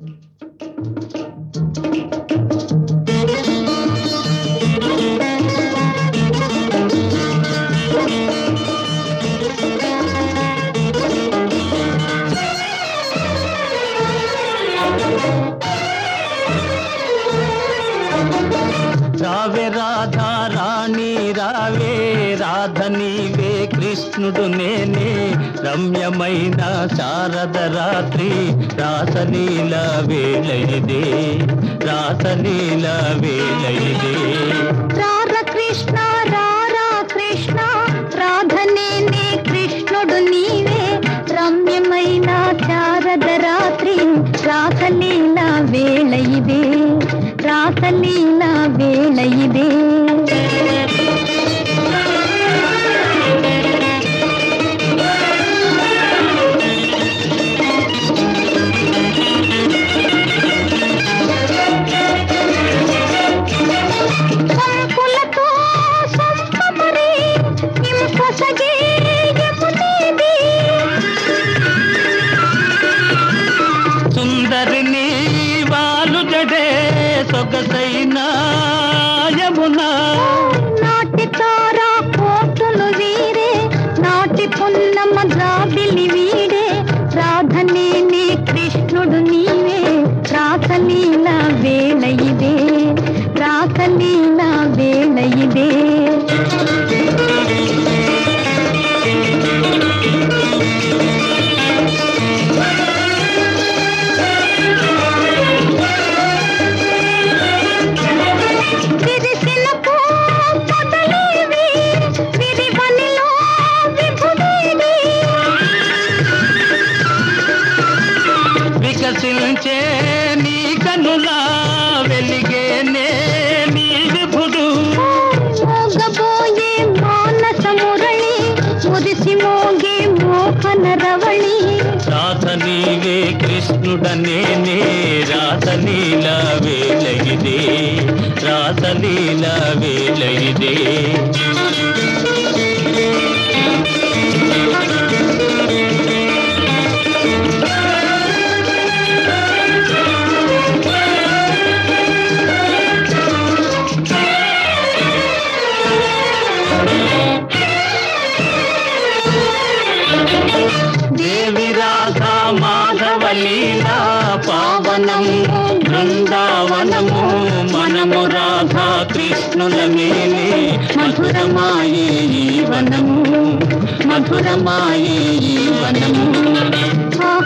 రావే రాధా రాణి రావే రాధ నీవే కృష్ణుడు నేనే రమ్యమైన శారద రాత్రి రాసలీల వేళ ఇదే రాసలీల వేళ ఇదే రార కృష్ణ రారా కృష్ణ రాధనే నీ కృష్ణుడు నీవే రమ్యమైన శారద రాత్రి రాసలీల వేళ ఇదే రాసలీల వేళ ఇదే సంకులతో సంకమరి ఇంకొసగే యమునేది సుందరిని వాలు జడే సొగసైన యమునా నాటి తారా కోతులు వీరే నాటి పున్నమ జాబిలి వీడే రాధనే నీ కృష్ణుడు నీవే రాసలీల వేళ ఇదే రాసలీల వేళ ఇదే విరిసిన పూతలేవి విరివనిలో విభుడేవి వికసించే నీ కనులా వెలిగేనే నీ విభుడు మోగబోయే మానస మురళి మురిసి మోగే మోహన రవళి రాత నీవే కృష్ణుడనేనే రాసలీల వేలయిదే రాసలీల వేలయిదే దేవి రాధా మాధవలీలా పావనము బృందావనము మనము రాధా కృష్ణుల మేలే మధురమాయే ఈ వనము మధురమాయే ఈ వనము ఆహా